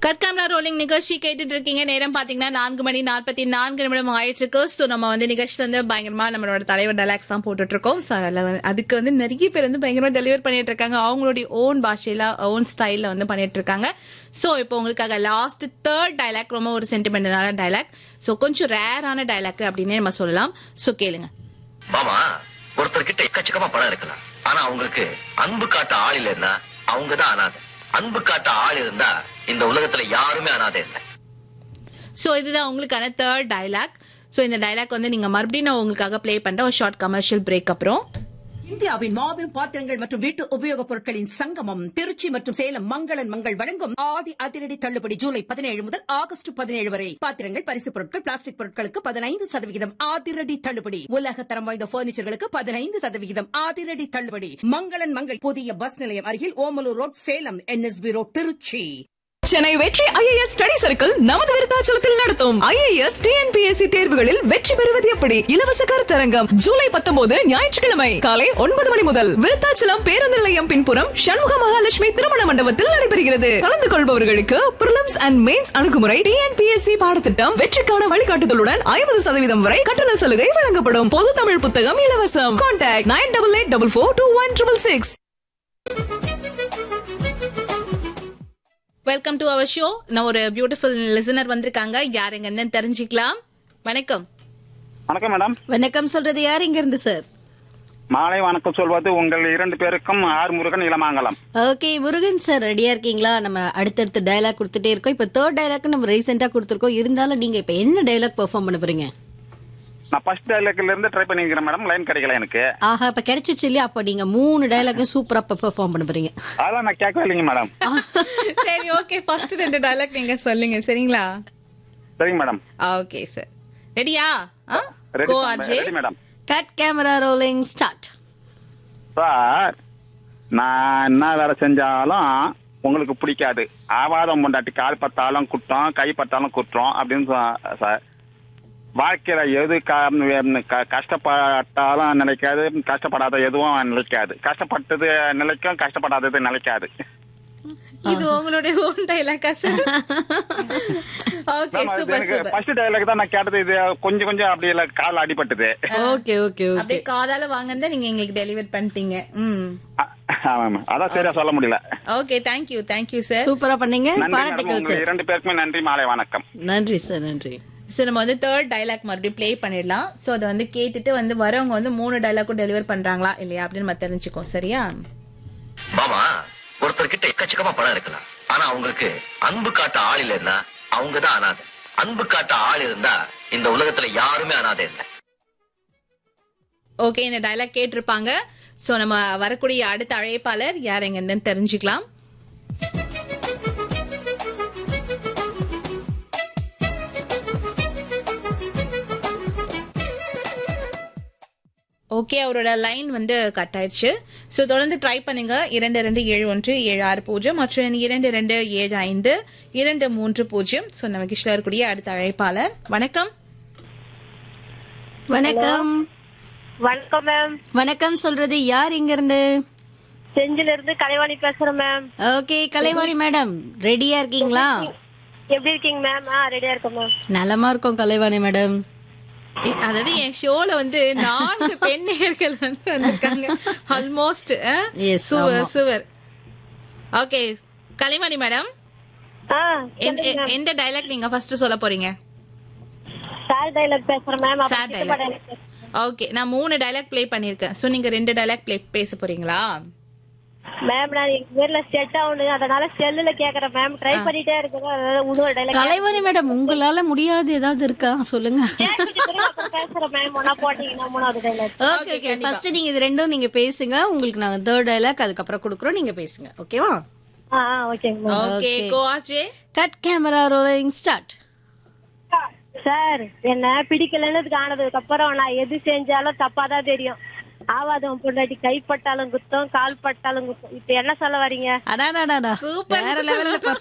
கட்காமலா rolling நிகழ்ச்சி கேட்டுட்டு இருக்கீங்க நேரம் பாத்தீங்கன்னா நான்கு மணி நாற்பத்தி நான்கு நிமிடம் ஆயிட்டு இருக்கு ஸோ நம்ம வந்து நிகழ்ச்சி வந்து பயங்கரமா நம்மளோட தலைவர் டெலாக்ஸ் தான் போட்டுட்டு இருக்கோம் ஸோ அதில் வந்து அதுக்கு வந்து நிறைய பேர் வந்து பயங்கரமா டெலிவர் பண்ணிட்டு இருக்காங்க அவங்களுடைய ஓன் பாஷையில ஓன் ஸ்டைல்ல வந்து பண்ணிட்டு இருக்காங்க ஸோ இப்போ உங்களுக்காக லாஸ்ட் தேர்ட் டைலாக் ரொம்ப ஒரு சென்டிமெண்டலான டைலாக் ஸோ கொஞ்சம் ரேரான டைலாக் அப்படின்னே நம்ம சொல்லலாம் ஸோ கேளுங்க மாமா ஒருத்தர் கிட்ட எக்கச்சக்கமா பணம் இருக்கலாம் ஆனா அவங்களுக்கு அன்பு காட்ட ஆள் இல்லைன்னா அவங்க தான் அனாதை அன்பு காட்ட ஆள் இருந்தா இந்த உலகத்துல யாருமே அனாதை இல்லை ஸோ இதுதான் உங்களுக்கான தேர்ட் டைலாக் ஸோ இந்த டைலாக் வந்து நீங்க மறுபடியும் நான் உங்களுக்காக ப்ளே பண்ற ஒரு ஷார்ட் கமர்ஷியல் பிரேக் அப்புறம் இந்தியாவின் மாபெரும் பாத்திரங்கள் மற்றும் வீட்டு உபயோகப் பொருட்களின் சங்கமம் திருச்சி மற்றும் சேலம் மங்களன் மங்கள் வழங்கும் ஆடி அதிரடி தள்ளுபடி ஜூலை பதினேழு முதல் ஆகஸ்ட் பதினேழு வரை பாத்திரங்கள் பரிசு பொருட்கள் பிளாஸ்டிக் பொருட்களுக்கு பதினைந்து சதவிகிதம் அதிரடி தள்ளுபடி உலக தரம் வாய்ந்த பர்னிச்சர்களுக்கு பதினைந்து சதவிகிதம் அதிரடி தள்ளுபடி மங்களன் மங்கள் புதிய பஸ் நிலையம் அருகில் Omalur road Salem NSB road Tiruchi Chennai Vetri IAS study circle நமது விருத்தாச்சலத்தில் நடத்தும் ஐஏஎஸ் டிஎன்பிஎஸ்சி தேர்வுகளில் வெற்றி பெறுவது எப்படி இலவச கருத்தரங்கம் ஜூலை பத்தொன்பது ஞாயிற்றுக்கிழமை காலை ஒன்பது மணி முதல் விருத்தாச்சலம் பேருந்து நிலையம் பின்புறம் சண்முக மகாலட்சுமி திருமண மண்டபத்தில் நடைபெறுகிறது கலந்து கொள்பவர்களுக்கு பிரிலிம்ஸ் அண்ட் மெயின்ஸ் அணுகுமுறை டிஎன்பிஎஸ்சி பாடத்திட்டம் வெற்றிக்கான வழிகாட்டுதலுடன் ஐம்பது சதவீதம் வரை கட்டண சலுகை வழங்கப்படும் பொது தமிழ் புத்தகம் இலவசம் contact nine double eight double four two one triple six welcome to our show நான் ஒரு பியூட்டிஃபுல் லிசனர் வந்திருக்காங்க யாருங்கன்னு தெரிஞ்சுக்கலாம் வணக்கம் வணக்கம் மேடம் வணக்கம் சொல்றது யார் இங்க இருந்து சார் மாலை வணக்கம் சொல்வது உங்கள் இரண்டு பேருக்கும் R Murugan Ilamangalam okay Murugan sir ரெடியா இருக்கீங்களா நம்ம அடுத்தடுத்து டயலாக் கொடுத்துட்டே இருக்கோம் இப்ப தேர்ட் டயலாக் நம்ம ரீசெண்டா கொடுத்துருக்கோம் இருந்தாலும் நீங்க இப்ப என்ன டயலாக் பெர்ஃபார்ம் பண்ண போறீங்க நான் ஃபர்ஸ்ட் டைலாக்ல இருந்து ட்ரை பண்ணிக்கிறேன் மேடம் லைன் கிடைக்கல எனக்கு ஆஹா இப்ப கிடைச்சிருச்சு இல்லையா அப்ப நீங்க மூணு டயலாக்கும் சூப்பரா பெர்ஃபார்ம் பண்ண போறீங்க அதான் நான் கேட்கவே இல்லைங்க மேடம் சரி ஓகே ஃபர்ஸ்ட் ரெண்டு டைலாக் நீங்க சொல்லுங்க சரிங்களா சரிங்க மேடம் ஓகே சார் ரெடியா ready go Ajay ready madam cut camera rolling start sir நான் என்ன வேலை செஞ்சாலும் உங்களுக்கு பிடிக்காது ஆவாதம் பொண்டாட்டி கால் பத்தாலும் குற்றம் கை பத்தாலும் குற்றம் அப்படின்னு சொ- சார் வாழ்க்கையில எது க- க- கஷ்டப்பட்டாலும் நிலைக்காது கஷ்டப்படாத எதுவும் நிலைக்காது கஷ்டப்பட்டது நிலைக்கும் கஷ்டப்படாதது நிலைக்காது இது உங்களுடைய ஓன் டைலாக்கா சார் ஓகே மேம், அது சூப்பர் எனக்கு சூப்பர் ஃபர்ஸ்ட் டைலாக் தான் நான் கேட்டது இது கொஞ்சம் கொஞ்சம் அப்படி இல்ல கால் அடிபட்டது ஓகே ஓகே ஓகே அப்படியே காதால வாங்கன்னு நீங்க எங்களுக்கு டெலிவர் பண்ணிட்டீங்க ம் அ- ஆமாம் மேம். அதான் சரியா சொல்ல முடியல ஓகே தேங்க்யூ தேங்க்யூ சார் சூப்பரா பண்ணீங்க நன்றி மேடம் பாராட்டுக்கள் உங்க சார் இரண்டு பேருக்குமே நன்றி மாலை வணக்கம் நன்றி சார் நன்றி ஸோ நம்ம வந்து தேர்ட் டைலாக் மறுபடியும் ப்ளே பண்ணிடலாம் ஸோ அதை வந்து கேட்டுட்டு வந்து வரவங்க வந்து மூணு டைலாக்கும் டெலிவர் பண்றாங்களா இல்லையா அப்படின்னு நம்ம தெரிஞ்சுக்கோ சரியா மாமா ஒருத்தர் கிட்ட எக்கச்சக்கமா பணம் இருக்கலாம் ஆனா அவங்களுக்கு அன்பு காட்ட ஆள் இல்லைன்னா அவங்க தான் அனாதை அன்பு காட்ட ஆள் இருந்தா இந்த உலகத்துல யாருமே அனாதை இல்லை ஓகே இந்த டைலாக் கேட்டிருப்பாங்க ஸோ நம்ம வரக்கூடிய அடுத்த அழைப்பாளர் யார் எங்கன்னு தெரிஞ்சுக்கலாம் ஓகே அவரோட லைன் வந்து கட் ஆயிடுச்சு ஸோ தொடர்ந்து ட்ரை பண்ணுங்க இரண்டு ரெண்டு ஏழு ஒன்று ஏழு ஆறு பூஜ்ஜியம் மற்றும் இரண்டு ரெண்டு ஏழு ஐந்து இரண்டு மூன்று பூஜ்ஜியம் ஸோ நம்ம கிருஷ்ணா இருக்கக்கூடிய அடுத்த அழைப்பாளர் வணக்கம் வணக்கம் வணக்கம் மேம் வணக்கம் சொல்றது யார் இங்க இருந்து செஞ்சில இருந்து கலைவாணி பேசுறேன் மேம் ஓகே கலைவாணி மேடம் ரெடியா இருக்கீங்களா எப்படி இருக்கீங்க மேம் ஆ ரெடியா இருக்கேன் மேம் நலமா இருக்கோம் கலைவாணி மேடம் இ- அதாவது என் ஷோல வந்து நான்கு பெண் நேயர்கள் வந்து வந்திருக்காங்க ஆல்மோஸ்ட் Yes, சுவர் ஆமா. சுவர் ஓகே கலைமணி மேடம் ஆ எந்த- எ- எந்த டைலாக் நீங்க ஃபர்ஸ்ட் சொல்ல போறீங்க சார் டைலாக் பேசுறேன் மேம் Sad dialogue. ஓகே நான் மூணு டைலாக் ப்ளே பண்ணிருக்கேன் சோ நீங்க ரெண்டு டைலாக் ப்ளே பேச போறீங்களா மேம் நான் எங்க ஊர்ல செட் ஆகணும் அதனால செல்லுல கேக்குறேன் மேம் ட்ரை பண்ணிட்டே இருக்கேன் அதனால இன்னொரு டைலாக் கலைவாணி மேடம் உங்களால முடியாது ஏதாவது இருக்கா சொல்லுங்க பேசுறேன் மேம் ஒன்னா போட்டீங்கன்னா மூணாவது டைலாக் ஓகே ஓகே ஃபர்ஸ்ட் நீங்க இது ரெண்டும் நீங்க பேசுங்க உங்களுக்கு நாங்க தேர்ட் டைலாக் அதுக்கப்புறம் கொடுக்குறோம் நீங்க பேசுங்க ஓகேவா ஆ ஆ ஓகேங்க மேம் ஓகே Okay. கோ ஆச்சே cut camera rolling start sir என்ன பிடிக்கலன்னதுக்கு ஆனதுக்கு அப்புறம் நான் எது செஞ்சாலும் தப்பா தான் தெரியும் ஆவாதம் பொண்டாட்டி கைப்பட்டாலும் குத்தம் கால் பட்டாலும் குத்தம் இப்ப என்ன சொல்ல வரீங்க அடாடாடா Super. வேற லெவல்ல